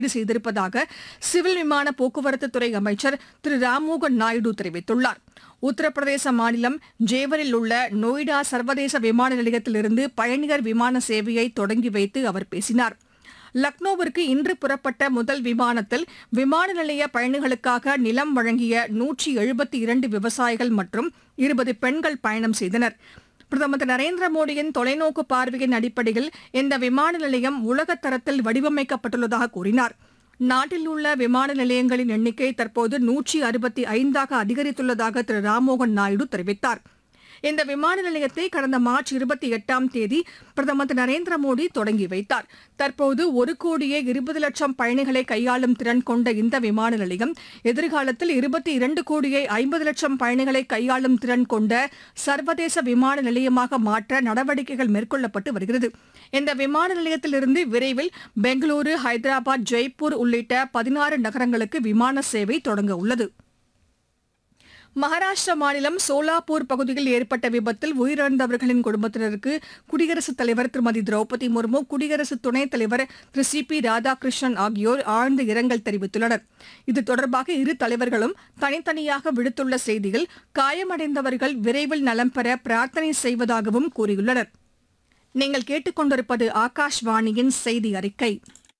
ஈடு செய்திருப்பதாக சிவில் விமான போக்குவரத்து துறை அமைச்சர் திரு ராம்மோகன் நாயுடு தெரிவித்துள்ளார் உத்தரப்பிரதேச மாநிலம் ஜேவரில் உள்ள நொய்டா சர்வதேச விமான நிலையத்திலிருந்து பயணியர் விமான சேவையை தொடங்கி வைத்து அவர் பேசினார் லக்னோவிற்கு இன்று புறப்பட்ட முதல் விமானத்தில் விமான நிலைய பயணிகளுக்காக நிலம் வழங்கிய நூற்றி எழுபத்தி இரண்டு விவசாயிகள் மற்றும் இருபது பெண்கள் பயணம் செய்தனர் பிரதமர் திரு நரேந்திர மோடியின் தொலைநோக்கு பார்வையின் அடிப்படையில் இந்த விமான நிலையம் உலகத் தரத்தில் வடிவமைக்கப்பட்டுள்ளதாக கூறினார் நாட்டில் உள்ள விமான நிலையங்களின் எண்ணிக்கை தற்போது நூற்றி அறுபத்தி ஐந்தாக அதிகரித்துள்ளதாக திரு ராம்மோகன் நாயுடு தெரிவித்தார் இந்த விமான நிலையத்தை கடந்த மார்ச் இருபத்தி எட்டாம் தேதி பிரதமர் திரு நரேந்திர மோடி தொடங்கி வைத்தார் தற்போது ஒரு கோடியே இருபது லட்சம் பயணிகளை கையாளும் திறன் கொண்ட இந்த விமான நிலையம் எதிர்காலத்தில் இருபத்தி இரண்டு கோடியே ஐம்பது லட்சம் பயணிகளை கையாளும் திறன் கொண்ட சர்வதேச விமான நிலையமாக மாற்ற நடவடிக்கைகள் மேற்கொள்ளப்பட்டு வருகிறது இந்த விமான நிலையத்திலிருந்து விரைவில் பெங்களூரு ஹைதராபாத் ஜெய்ப்பூர் உள்ளிட்ட பதினாறு நகரங்களுக்கு விமான சேவை தொடங்க உள்ளது மகாராஷ்டிரா மாநிலம் சோலாப்பூர் பகுதியில் ஏற்பட்ட விபத்தில் உயிரிழந்தவர்களின் குடும்பத்தினருக்கு குடியரசுத் தலைவர் திருமதி திரௌபதி முர்மு குடியரசு துணைத் தலைவர் திரு சி பி ராதாகிருஷ்ணன் ஆகியோர் ஆழ்ந்த இரங்கல் தெரிவித்துள்ளனர் இது தொடர்பாக இரு தலைவர்களும் தனித்தனியாக விடுத்துள்ள செய்தியில் காயமடைந்தவர்கள் விரைவில் நலம் பெற பிரார்த்தனை செய்வதாகவும் கூறியுள்ளனர் நீங்கள் கேட்டுக்கொண்டிருப்பது ஆகாஷ்வாணியின் செய்தி அறிக்கை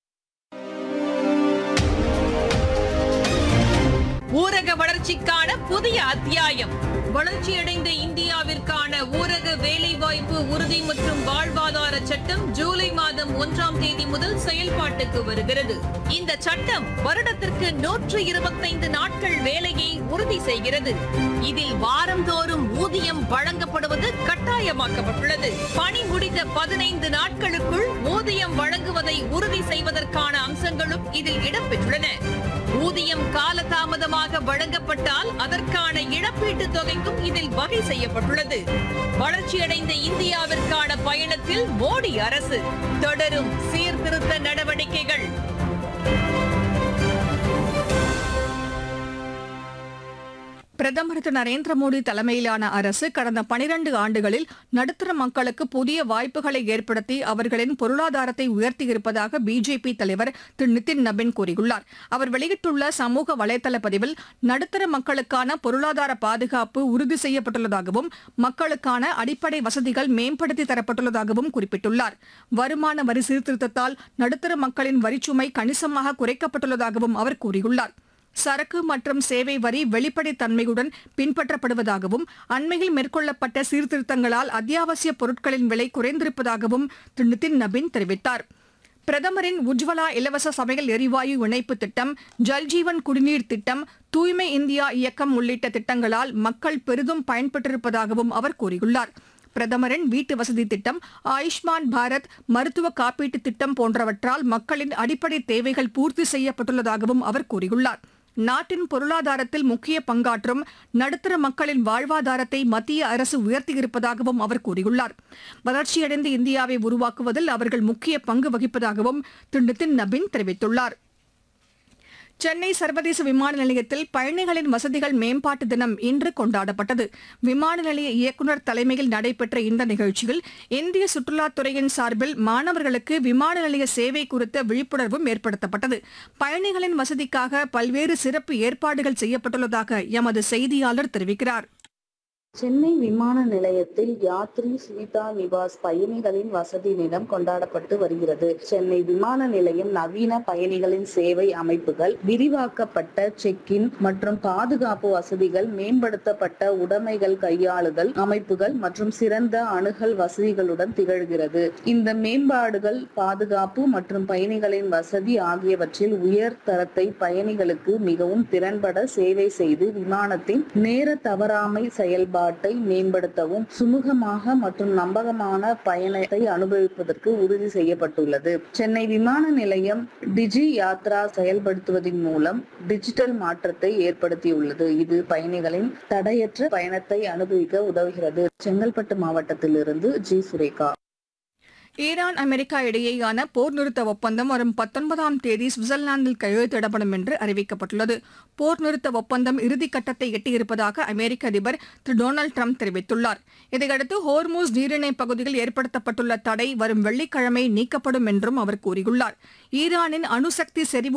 ஊரக வளர்ச்சிக்கான புதிய அத்தியாயம் வளர்ச்சியடைந்த இந்தியாவிற்கான ஊரக வேலைவாய்ப்பு உறுதி மற்றும் வாழ்வாதார சட்டம் ஜூலை மாதம் ஒன்றாம் தேதி முதல் செயல்பாட்டுக்கு வருகிறது இந்த சட்டம் வருடத்திற்கு நூற்று இருபத்தைந்து நாட்கள் வேலையை உறுதி செய்கிறது இதில் வாரந்தோறும் ஊதியம் வழங்கப்படுவது கட்டாயமாக்கப்பட்டுள்ளது பணி முடிந்த பதினைந்து நாட்களுக்குள் ஊதியம் வழங்குவதை உறுதி செய்வதற்கான அம்சங்களும் இதில் இடம்பெற்றுள்ளன ஊதியம் காலதாமதமாக வழங்கப்பட்டால் அதற்கான இழப்பீட்டுத் தொகைக்கும் இதில் வகை செய்யப்பட்டுள்ளது வளர்ச்சியடைந்த இந்தியாவிற்கான பயணத்தில் மோடி அரசு தொடரும் சீர்திருத்த நடவடிக்கைகள் பிரதமர் திரு நரேந்திர மோடி தலைமையிலான அரசு கடந்த பனிரண்டு ஆண்டுகளில் நடுத்தர மக்களுக்கு புதிய வாய்ப்புகளை ஏற்படுத்தி அவர்களின் பொருளாதாரத்தை உயர்த்தியிருப்பதாக பிஜேபி தலைவர் திரு நிதின் நபின் கூறியுள்ளார் அவர் வெளியிட்டுள்ள சமூக வலைதள பதிவில் நடுத்தர மக்களுக்கான பொருளாதார பாதுகாப்பு உறுதி செய்யப்பட்டுள்ளதாகவும் மக்களுக்கான அடிப்படை வசதிகள் மேம்படுத்தி தரப்பட்டுள்ளதாகவும் குறிப்பிட்டுள்ளார் வருமான வரி சீர்திருத்தத்தால் நடுத்தர மக்களின் வரிச்சுமை கணிசமாக குறைக்கப்பட்டுள்ளதாகவும் அவர் கூறியுள்ளார் சரக்கு மற்றும் சேவை வரி வெளிப்படைத் தன்மையுடன் பின்பற்றப்படுவதாகவும் அண்மையில் மேற்கொள்ளப்பட்ட சீர்திருத்தங்களால் அத்தியாவசிய பொருட்களின் விலை குறைந்திருப்பதாகவும் திரு நிதின் நபின் தெரிவித்தார் பிரதமரின் உஜ்வலா இலவச சமையல் எரிவாயு இணைப்பு திட்டம் ஜல்ஜீவன் குடிநீர் திட்டம் தூய்மை இந்தியா இயக்கம் உள்ளிட்ட திட்டங்களால் மக்கள் பெரிதும் பயன்பெற்றிருப்பதாகவும் அவர் கூறியுள்ளார் பிரதமரின் வீட்டு வசதி திட்டம் ஆயுஷ்மான் பாரத் மருத்துவ காப்பீட்டு திட்டம் போன்றவற்றால் மக்களின் அடிப்படை தேவைகள் பூர்த்தி செய்யப்பட்டுள்ளதாகவும் அவர் கூறியுள்ளார் நாட்டின் பொருளாதாரத்தில் முக்கிய பங்காற்றும் நடுத்தர மக்களின் வாழ்வாதாரத்தை மத்திய அரசு உயர்த்தியிருப்பதாகவும் அவர் கூறியுள்ளார் வளர்ச்சியடைந்த இந்தியாவை உருவாக்குவதில் அவர்கள் முக்கிய பங்கு வகிப்பதாகவும் திரு நிதின் நபின் தெரிவித்துள்ளார் சென்னை சர்வதேச விமான நிலையத்தில் பயணிகளின் வசதிகள் மேம்பாட்டு தினம் இன்று கொண்டாடப்பட்டது விமான நிலைய இயக்குநர் தலைமையில் நடைபெற்ற இந்த நிகழ்ச்சியில் இந்திய சுற்றுலாத்துறையின் சார்பில் மாணவர்களுக்கு விமான நிலைய சேவை குறித்த விழிப்புணர்வும் ஏற்படுத்தப்பட்டது பயணிகளின் வசதிக்காக பல்வேறு சிறப்பு ஏற்பாடுகள் செய்யப்பட்டுள்ளதாக எமது செய்தியாளர் தெரிவிக்கிறார் சென்னை விமான நிலையத்தில் யாத்ரி சுவிதா நிவாஸ் பயணிகளின் வசதி தினம் கொண்டாடப்பட்டு வருகிறது சென்னை விமான நிலையம் நவீன பயணிகளின் சேவை அமைப்புகள் விரிவாக்கப்பட்ட செக் இன் மற்றும் பாதுகாப்பு வசதிகள் மேம்படுத்தப்பட்ட உடைமைகள் கையாளுதல் அமைப்புகள் மற்றும் சிறந்த அணுகல் வசதிகளுடன் திகழ்கிறது இந்த மேம்பாடுகள் பாதுகாப்பு மற்றும் பயணிகளின் வசதி ஆகியவற்றில் உயர் தரத்தை பயணிகளுக்கு மிகவும் திறன்பட சேவை செய்து விமானத்தின் நேர தவறாமை செயல்பாடு செயல்பாட்டை மேம்படுத்தவும் சுமூகமாக மற்றும் நம்பகமான பயணத்தை அனுபவிப்பதற்கு உறுதி செய்யப்பட்டுள்ளது சென்னை விமான நிலையம் டிஜி யாத்ரா செயல்படுத்துவதன் மூலம் டிஜிட்டல் மாற்றத்தை ஏற்படுத்தியுள்ளது இது பயணிகளின் தடையற்ற பயணத்தை அனுபவிக்க உதவுகிறது செங்கல்பட்டு மாவட்டத்திலிருந்து ஜி சுரேகா ஈரான் அமெரிக்கா இடையேயான போர் நிறுத்த ஒப்பந்தம் வரும் பத்தொன்பதாம் தேதி சுவிட்சர்லாந்தில் கையெழுத்திடப்படும் என்று அறிவிக்கப்பட்டுள்ளது போர் நிறுத்த ஒப்பந்தம் இறுதிக்கட்டத்தை எட்டியிருப்பதாக அமெரிக்க அதிபர் திரு டொனால்டு ட்ரம்ப் தெரிவித்துள்ளார் இதையடுத்து ஹோர்மூஸ் நீரிணை பகுதியில் ஏற்படுத்தப்பட்டுள்ள தடை வரும் வெள்ளிக்கிழமை நீக்கப்படும் என்றும் அவர் கூறியுள்ளார் ஈரானின் அணுசக்தி செறிவு